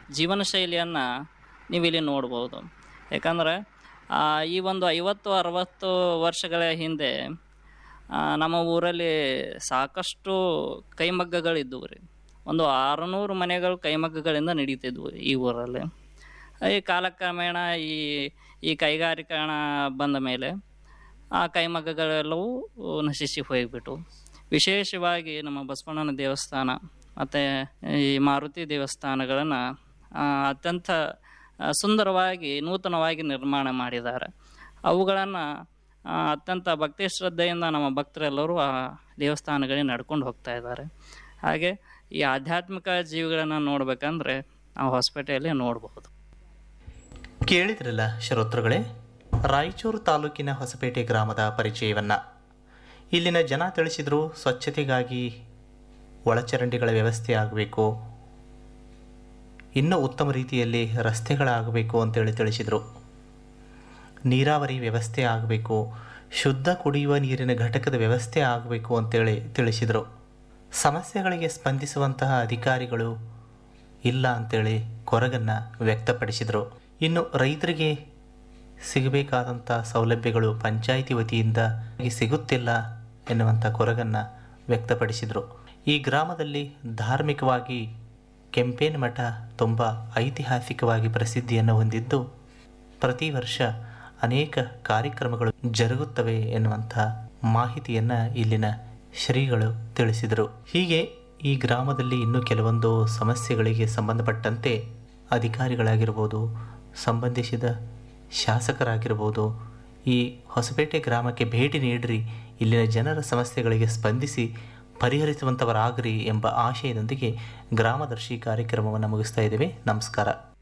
ಜೀವನ ಶೈಲಿಯನ್ನು ನೀವು ಇಲ್ಲಿ ನೋಡ್ಬೋದು ಯಾಕಂದ್ರೆ ಆ, ಈ ಒಂದು ಐವತ್ತು ಅರವತ್ತು ವರ್ಷಗಳ ಹಿಂದೆ ಆ, ನಮ್ಮ ಊರಲ್ಲಿ ಸಾಕಷ್ಟು ಕೈಮಗ್ಗಗಳಿದ್ದವು ರೀ ಒಂದು ಆರುನೂರು ಮನೆಗಳು ಕೈಮಗ್ಗಗಳಿಂದ ನಡೀತಿದ್ವು ಈ ಊರಲ್ಲಿ ಈ ಕಾಲಕ್ರಮೇಣ ಈ ಈ ಕೈಗಾರಿಕರಣ ಬಂದ ಮೇಲೆ ಆ ಕೈಮಗ್ಗಗಳೆಲ್ಲವೂ ನಶಿಸಿ ಹೋಗಿಬಿಟ್ಟು ವಿಶೇಷವಾಗಿ ನಮ್ಮ ಬಸವಣ್ಣನ ದೇವಸ್ಥಾನ ಮತ್ತು ಈ ಮಾರುತಿ ದೇವಸ್ಥಾನಗಳನ್ನು ಅತ್ಯಂತ ಆ, ಸುಂದರವಾಗಿ ನೂತನವಾಗಿ ನಿರ್ಮಾಣ ಮಾಡಿದ್ದಾರೆ ಅವುಗಳನ್ನು ಅತ್ಯಂತ ಭಕ್ತಿ ಶ್ರದ್ಧೆಯಿಂದ ನಮ್ಮ ಭಕ್ತರೆಲ್ಲರೂ ಆ ದೇವಸ್ಥಾನಗಳಿಗೆ ನಡ್ಕೊಂಡು ಹೋಗ್ತಾ ಇದ್ದಾರೆ ಹಾಗೆ ಈ ಆಧ್ಯಾತ್ಮಿಕ ಜೀವಿಗಳನ್ನು ನೋಡ್ಬೇಕಂದ್ರೆ ನಾವು ಹೊಸಪೇಟೆಯಲ್ಲಿ ನೋಡಬಹುದು ಕೇಳಿದ್ರಲ್ಲ ಶ್ರೋತೃಗಳೇ ರಾಯಚೂರು ತಾಲೂಕಿನ ಹೊಸಪೇಟೆ ಗ್ರಾಮದ ಪರಿಚಯವನ್ನ ಇಲ್ಲಿನ ಜನ ತಿಳಿಸಿದ್ರು ಸ್ವಚ್ಛತೆಗಾಗಿ ಒಳಚರಂಡಿಗಳ ವ್ಯವಸ್ಥೆ ಆಗಬೇಕು ಇನ್ನೂ ಉತ್ತಮ ರೀತಿಯಲ್ಲಿ ರಸ್ತೆಗಳಾಗಬೇಕು ಅಂತೇಳಿ ತಿಳಿಸಿದರು ನೀರಾವರಿ ವ್ಯವಸ್ಥೆ ಆಗಬೇಕು ಶುದ್ಧ ಕುಡಿಯುವ ನೀರಿನ ಘಟಕದ ವ್ಯವಸ್ಥೆ ಆಗಬೇಕು ಅಂತೇಳಿ ತಿಳಿಸಿದರು ಸಮಸ್ಯೆಗಳಿಗೆ ಸ್ಪಂದಿಸುವಂತಹ ಅಧಿಕಾರಿಗಳು ಇಲ್ಲ ಅಂತೇಳಿ ಕೊರಗನ್ನು ವ್ಯಕ್ತಪಡಿಸಿದರು ಇನ್ನು ರೈತರಿಗೆ ಸಿಗಬೇಕಾದಂಥ ಸೌಲಭ್ಯಗಳು ಪಂಚಾಯಿತಿ ವತಿಯಿಂದ ಸಿಗುತ್ತಿಲ್ಲ ಎನ್ನುವಂಥ ಕೊರಗನ್ನು ವ್ಯಕ್ತಪಡಿಸಿದರು ಈ ಗ್ರಾಮದಲ್ಲಿ ಧಾರ್ಮಿಕವಾಗಿ ಕೆಂಪೇನ ಮಠ ತುಂಬ ಐತಿಹಾಸಿಕವಾಗಿ ಪ್ರಸಿದ್ಧಿಯನ್ನು ಹೊಂದಿದ್ದು ಪ್ರತಿ ವರ್ಷ ಅನೇಕ ಕಾರ್ಯಕ್ರಮಗಳು ಜರುಗುತ್ತವೆ ಎನ್ನುವಂಥ ಮಾಹಿತಿಯನ್ನು ಇಲ್ಲಿನ ಶ್ರೀಗಳು ತಿಳಿಸಿದರು ಹೀಗೆ ಈ ಗ್ರಾಮದಲ್ಲಿ ಇನ್ನೂ ಕೆಲವೊಂದು ಸಮಸ್ಯೆಗಳಿಗೆ ಸಂಬಂಧಪಟ್ಟಂತೆ ಅಧಿಕಾರಿಗಳಾಗಿರ್ಬೋದು ಸಂಬಂಧಿಸಿದ ಶಾಸಕರಾಗಿರ್ಬೋದು ಈ ಹೊಸಪೇಟೆ ಗ್ರಾಮಕ್ಕೆ ಭೇಟಿ ನೀಡಿರಿ ಇಲ್ಲಿನ ಜನರ ಸಮಸ್ಯೆಗಳಿಗೆ ಸ್ಪಂದಿಸಿ ಪರಿಹರಿಸುವಂಥವರಾಗ್ರಿ ಎಂಬ ಆಶಯದೊಂದಿಗೆ ಗ್ರಾಮದರ್ಶಿ ಕಾರ್ಯಕ್ರಮವನ್ನು ಮುಗಿಸ್ತಾ ಇದ್ದೇವೆ ನಮಸ್ಕಾರ